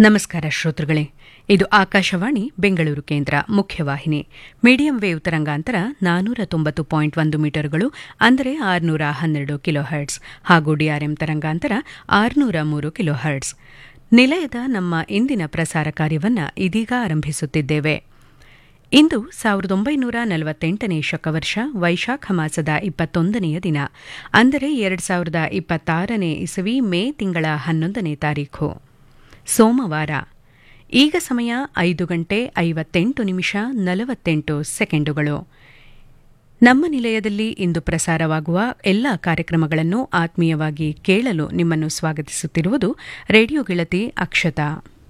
ನಮಸ್ಕಾರ ಶ್ರೋತೃಗಳೇ ಇದು ಆಕಾಶವಾಣಿ ಬೆಂಗಳೂರು ಕೇಂದ್ರ ಮುಖ್ಯವಾಹಿನಿ ಮೀಡಿಯಂ ವೇವ್ ತರಂಗಾಂತರ ನಾನೂರ ತೊಂಬತ್ತು ಪಾಯಿಂಟ್ ಒಂದು ಮೀಟರ್ಗಳು ಅಂದರೆ ಆರುನೂರ ಹನ್ನೆರಡು ಕಿಲೋ ಹರ್ಟ್ಸ್ ಹಾಗೂ ಡಿಆರ್ಎಂ ತರಂಗಾಂತರ ಆರುನೂರ ಮೂರು ಕಿಲೋ ಹರ್ಟ್ಸ್ ನಿಲಯದ ನಮ್ಮ ಇಂದಿನ ಪ್ರಸಾರ ಕಾರ್ಯವನ್ನು ಇದೀಗ ಆರಂಭಿಸುತ್ತಿದ್ದೇವೆ ಇಂದು ಸಾವಿರದ ಒಂಬೈನೂರ ನಲವತ್ತೆಂಟನೇ ಶಕವರ್ಷ ವೈಶಾಖ ಮಾಸದ ಇಪ್ಪತ್ತೊಂದನೆಯ ದಿನ ಅಂದರೆ ಎರಡು ಸಾವಿರದ ಇಪ್ಪತ್ತಾರನೇ ಇಸವಿ ಮೇ ತಿಂಗಳ ಹನ್ನೊಂದನೇ ತಾರೀಖು ಸೋಮವಾರ ಈಗ ಸಮಯ ಐದು ಗಂಟೆ ಐವತ್ತೆಂಟು ನಿಮಿಷ ನಲವತ್ತೆಂಟು ಸೆಕೆಂಡುಗಳು ನಮ್ಮ ನಿಲಯದಲ್ಲಿ ಇಂದು ಪ್ರಸಾರವಾಗುವ ಎಲ್ಲ ಕಾರ್ಯಕ್ರಮಗಳನ್ನು ಆತ್ಮೀಯವಾಗಿ ಕೇಳಲು ನಿಮ್ಮನ್ನು ಸ್ವಾಗತಿಸುತ್ತಿರುವುದು ರೇಡಿಯೋ ಗೆಳತಿ ಅಕ್ಷತಾ